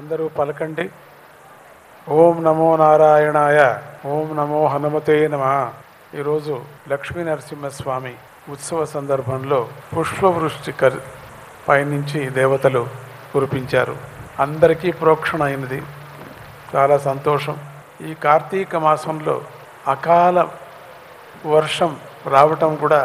అందరూ పలకండి ఓం నమో నారాయణాయ ఓం నమో హనుమతే నమ ఈరోజు లక్ష్మీ నరసింహస్వామి ఉత్సవ సందర్భంలో పుష్పవృష్టి కర్ పైనుంచి దేవతలు కురిపించారు అందరికీ ప్రోక్షణ అయినది చాలా సంతోషం ఈ కార్తీక మాసంలో అకాల వర్షం రావటం కూడా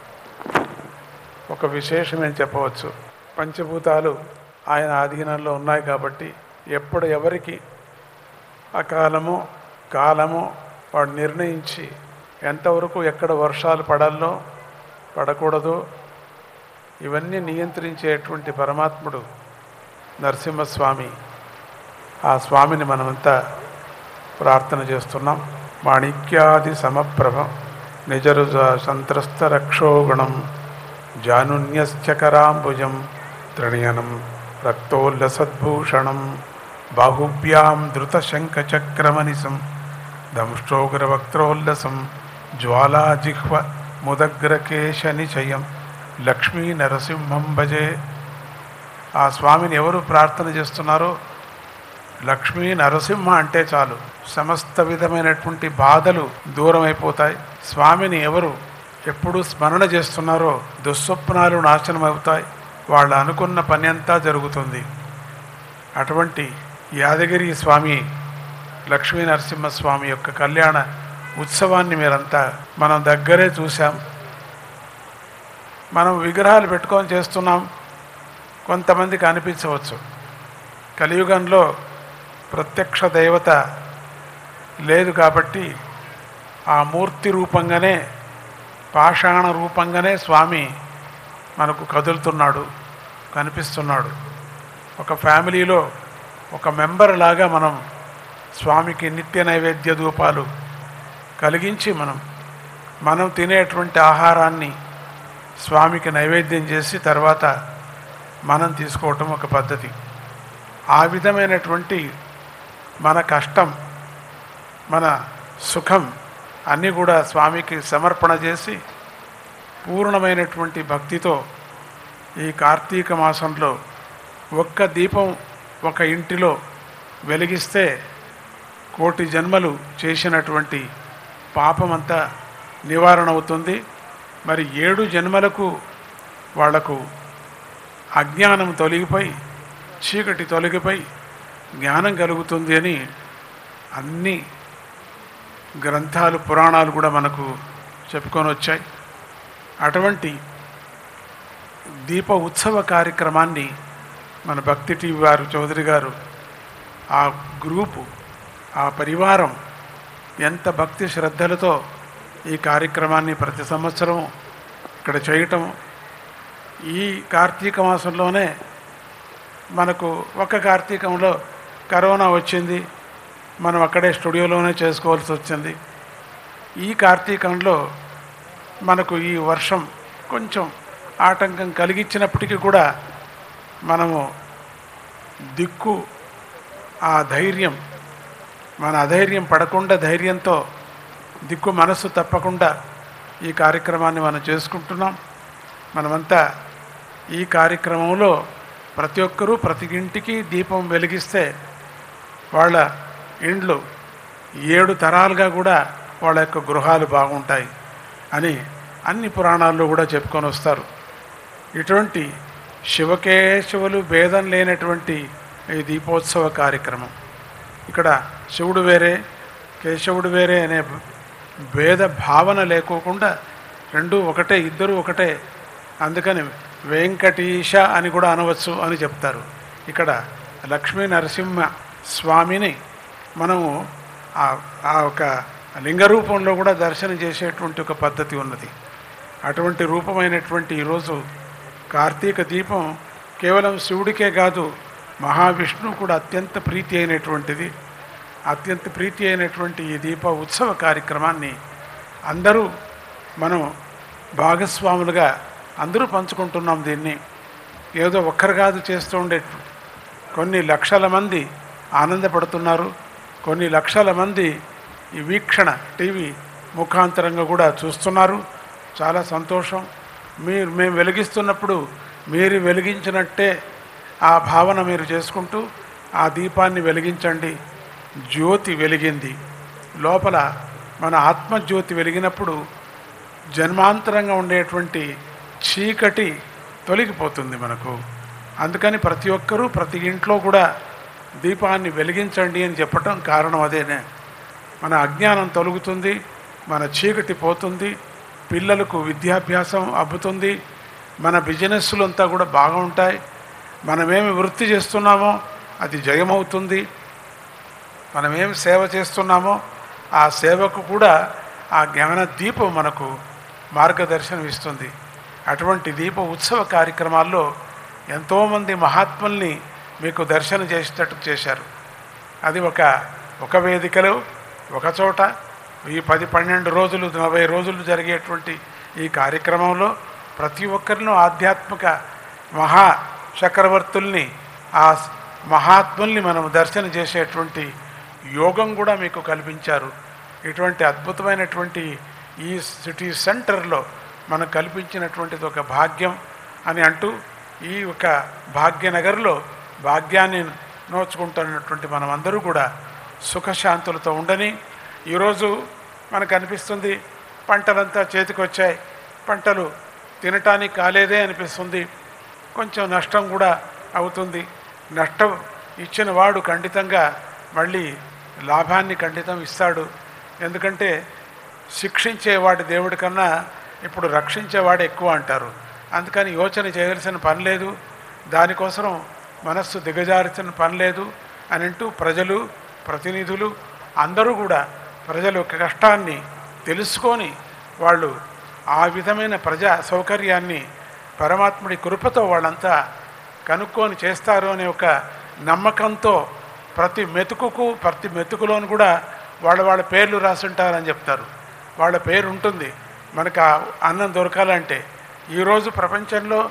ఒక విశేషమని చెప్పవచ్చు పంచభూతాలు ఆయన ఆధీనంలో ఉన్నాయి కాబట్టి ఎప్పుడు ఎవరికి అకాలము కాలము వాడు నిర్ణయించి ఎంతవరకు ఎక్కడ వర్షాలు పడాలో పడకూడదు ఇవన్నీ నియంత్రించేటువంటి పరమాత్ముడు నరసింహస్వామి ఆ స్వామిని మనమంతా ప్రార్థన చేస్తున్నాం మాణిక్యాది సమప్రభం నిజరుజ సంత్రస్త రక్షోగుణం జానున్యశ్చకరాంబుజం త్రణయనం రక్తోల్లసద్భూషణం బాహుభ్యాం ధృతశంఖచక్రమనిసం దంష్టోగ్రవక్త్రోల్లసం జ్వాలాజిహ్వ ముదగ్రకేశనిచయం లక్ష్మీ నరసింహం భజే ఆ స్వామిని ఎవరు ప్రార్థన చేస్తున్నారో లక్ష్మీ నరసింహ అంటే చాలు సమస్త విధమైనటువంటి బాధలు దూరం అయిపోతాయి స్వామిని ఎవరు ఎప్పుడు స్మరణ చేస్తున్నారో దుస్వప్నాలు నాశనం అవుతాయి వాళ్ళు అనుకున్న పని అంతా జరుగుతుంది అటువంటి యాదగిరి స్వామి లక్ష్మీ నరసింహస్వామి యొక్క కళ్యాణ ఉత్సవాన్ని మీరంతా మనం దగ్గరే చూసాం మనం విగ్రహాలు పెట్టుకొని చేస్తున్నాం కొంతమందికి అనిపించవచ్చు కలియుగంలో ప్రత్యక్ష దేవత లేదు కాబట్టి ఆ మూర్తి రూపంగానే పాషాణ రూపంగానే స్వామి మనకు కదులుతున్నాడు కనిపిస్తున్నాడు ఒక ఫ్యామిలీలో ఒక మెంబర్ లాగా మనం స్వామికి నిత్య నైవేద్య ధూపాలు కలిగించి మనం మనం తినేటువంటి ఆహారాన్ని స్వామికి నైవేద్యం చేసి తర్వాత మనం తీసుకోవటం ఒక పద్ధతి ఆ విధమైనటువంటి మన కష్టం మన సుఖం అన్నీ కూడా స్వామికి సమర్పణ చేసి పూర్ణమైనటువంటి భక్తితో ఈ కార్తీక మాసంలో ఒక్క దీపం ఒక ఇంటిలో వెలిగిస్తే కోటి జన్మలు చేసినటువంటి పాపమంతా నివారణ అవుతుంది మరి ఏడు జన్మలకు వాళ్లకు అజ్ఞానం తొలగిపోయి చీకటి తొలగిపోయి జ్ఞానం కలుగుతుంది అని అన్ని గ్రంథాలు పురాణాలు కూడా మనకు చెప్పుకొని వచ్చాయి అటువంటి దీప ఉత్సవ కార్యక్రమాన్ని మన భక్తి టీవీ వారు చౌదరి గారు ఆ గ్రూపు ఆ పరివారం ఎంత భక్తి శ్రద్ధలతో ఈ కార్యక్రమాన్ని ప్రతి సంవత్సరం ఇక్కడ చేయటం ఈ కార్తీక మాసంలోనే మనకు ఒక కార్తీకంలో కరోనా వచ్చింది మనం అక్కడే స్టూడియోలోనే చేసుకోవాల్సి వచ్చింది ఈ కార్తీకంలో మనకు ఈ వర్షం కొంచెం ఆటంకం కలిగించినప్పటికీ కూడా మనము దిక్కు ఆ ధైర్యం మన అధైర్యం పడకుండా ధైర్యంతో దిక్కు మనసు తప్పకుండా ఈ కార్యక్రమాన్ని మనం చేసుకుంటున్నాం మనమంతా ఈ కార్యక్రమంలో ప్రతి ఒక్కరూ ప్రతి ఇంటికి దీపం వెలిగిస్తే వాళ్ళ ఇండ్లు ఏడు తరాలుగా కూడా వాళ్ళ యొక్క గృహాలు బాగుంటాయి అని అన్ని పురాణాల్లో కూడా చెప్పుకొని వస్తారు ఇటువంటి శివకేశవులు భేదం లేనటువంటి ఈ దీపోత్సవ కార్యక్రమం ఇక్కడ శివుడు వేరే కేశవుడు వేరే అనే భేద భావన లేకోకుండా రెండు ఒకటే ఇద్దరు ఒకటే అందుకని వెంకటీశ అని కూడా అనవచ్చు అని చెప్తారు ఇక్కడ లక్ష్మీ నరసింహ స్వామిని మనము ఆ- ఆ ఒక లింగ రూపంలో కూడా దర్శనం చేసేటువంటి ఒక పద్ధతి ఉన్నది అటువంటి రూపమైనటువంటి ఈరోజు కార్తీక దీపం కేవలం శివుడికే కాదు మహావిష్ణువు కూడా అత్యంత ప్రీతి అయినటువంటిది అత్యంత ప్రీతి అయినటువంటి ఈ దీప ఉత్సవ కార్యక్రమాన్ని అందరూ మనం భాగస్వాములుగా అందరూ పంచుకుంటున్నాం దీన్ని ఏదో ఒక్కరు కాదు చేస్తూ ఉండే కొన్ని లక్షల మంది ఆనందపడుతున్నారు కొన్ని లక్షల మంది ఈ వీక్షణ టీవీ ముఖాంతరంగా కూడా చూస్తున్నారు చాలా సంతోషం మీరు మేము వెలిగిస్తున్నప్పుడు మీరు వెలిగించినట్టే ఆ భావన మీరు చేసుకుంటూ ఆ దీపాన్ని వెలిగించండి జ్యోతి వెలిగింది లోపల మన ఆత్మజ్యోతి వెలిగినప్పుడు జన్మాంతరంగా ఉండేటువంటి చీకటి తొలగిపోతుంది మనకు అందుకని ప్రతి ఒక్కరూ ప్రతి ఇంట్లో కూడా దీపాన్ని వెలిగించండి అని చెప్పటం కారణం అదేనే మన అజ్ఞానం తొలగుతుంది మన చీకటి పోతుంది పిల్లలకు విద్యాభ్యాసం అబ్బుతుంది మన బిజినెస్లు అంతా కూడా బాగుంటాయి మనమేమి వృత్తి చేస్తున్నామో అది జయమవుతుంది మనమేం సేవ చేస్తున్నామో ఆ సేవకు కూడా ఆ జ్ఞాన దీపం మనకు మార్గదర్శనం ఇస్తుంది అటువంటి దీప ఉత్సవ కార్యక్రమాల్లో ఎంతోమంది మహాత్ముల్ని మీకు దర్శనం చేసేటట్టు చేశారు అది ఒక ఒక వేదికలో ఒక చోట ఈ పది పన్నెండు రోజులు నలభై రోజులు జరిగేటువంటి ఈ కార్యక్రమంలో ప్రతి ఒక్కరిలో ఆధ్యాత్మిక మహా చక్రవర్తుల్ని ఆ మహాత్ముల్ని మనం దర్శనం చేసేటువంటి యోగం కూడా మీకు కల్పించారు ఇటువంటి అద్భుతమైనటువంటి ఈ సిటీ సెంటర్లో మనకు కల్పించినటువంటిది ఒక భాగ్యం అని అంటూ ఈ ఒక భాగ్యనగర్లో భాగ్యాన్ని నోచుకుంటున్నటువంటి మనమందరూ కూడా సుఖశాంతులతో ఉండని ఈరోజు మనకు అనిపిస్తుంది పంటలంతా చేతికి వచ్చాయి పంటలు తినటానికి కాలేదే అనిపిస్తుంది కొంచెం నష్టం కూడా అవుతుంది నష్టం ఇచ్చిన వాడు ఖండితంగా మళ్ళీ లాభాన్ని ఖండితం ఇస్తాడు ఎందుకంటే శిక్షించేవాడు దేవుడి కన్నా ఇప్పుడు రక్షించేవాడు ఎక్కువ అంటారు అందుకని యోచన చేయాల్సిన పని లేదు దానికోసం మనస్సు దిగజార్చిన పని లేదు అని అంటూ ప్రజలు ప్రతినిధులు అందరూ కూడా ప్రజల యొక్క కష్టాన్ని తెలుసుకొని వాళ్ళు ఆ విధమైన ప్రజా సౌకర్యాన్ని పరమాత్ముడి కృపతో వాళ్ళంతా కనుక్కొని చేస్తారు అనే ఒక నమ్మకంతో ప్రతి మెతుకుకు ప్రతి మెతుకులోను కూడా వాళ్ళ వాళ్ళ పేర్లు రాసుంటారని చెప్తారు వాళ్ళ పేరు ఉంటుంది మనకు ఆ అన్నం దొరకాలంటే ఈరోజు ప్రపంచంలో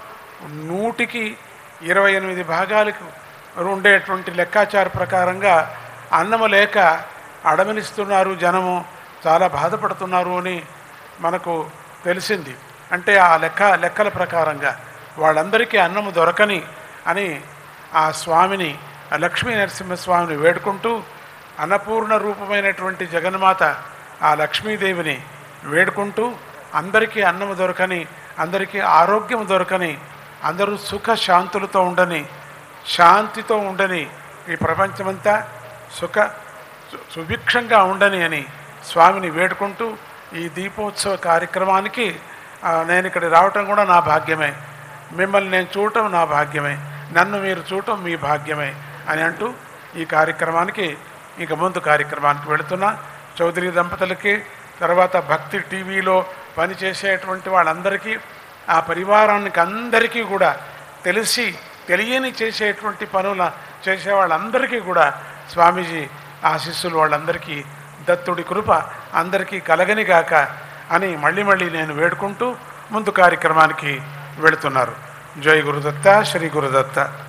నూటికి ఇరవై ఎనిమిది భాగాలకు ఉండేటువంటి లెక్కాచార ప్రకారంగా అన్నము లేక అడమనిస్తున్నారు జనము చాలా బాధపడుతున్నారు అని మనకు తెలిసింది అంటే ఆ లెక్క లెక్కల ప్రకారంగా వాళ్ళందరికీ అన్నము దొరకని అని ఆ స్వామిని ఆ లక్ష్మీ నరసింహస్వామిని వేడుకుంటూ అన్నపూర్ణ రూపమైనటువంటి జగన్మాత ఆ లక్ష్మీదేవిని వేడుకుంటూ అందరికీ అన్నము దొరకని అందరికీ ఆరోగ్యం దొరకని అందరూ సుఖ శాంతులతో ఉండని శాంతితో ఉండని ఈ ప్రపంచమంతా సుఖ సు- సుభిక్షంగా ఉండని అని స్వామిని వేడుకుంటూ ఈ దీపోత్సవ కార్యక్రమానికి ఆ, నేను ఇక్కడ రావటం కూడా నా భాగ్యమే మిమ్మల్ని నేను చూడటం నా భాగ్యమే నన్ను మీరు చూడటం మీ భాగ్యమే అని అంటూ ఈ కార్యక్రమానికి ఇక ముందు కార్యక్రమానికి వెళుతున్నా చౌదరి దంపతులకి తర్వాత భక్తి టీవీలో పనిచేసేటువంటి వాళ్ళందరికీ ఆ పరివారానికి అందరికీ కూడా తెలిసి తెలియని చేసేటువంటి పనుల చేసే వాళ్ళందరికీ కూడా స్వామీజీ ఆశీస్సులు వాళ్ళందరికీ దత్తుడి కృప అందరికీ కలగని గాక అని మళ్ళీ మళ్ళీ నేను వేడుకుంటూ ముందు కార్యక్రమానికి వెళుతున్నారు జై గురుదత్త శ్రీ గురుదత్త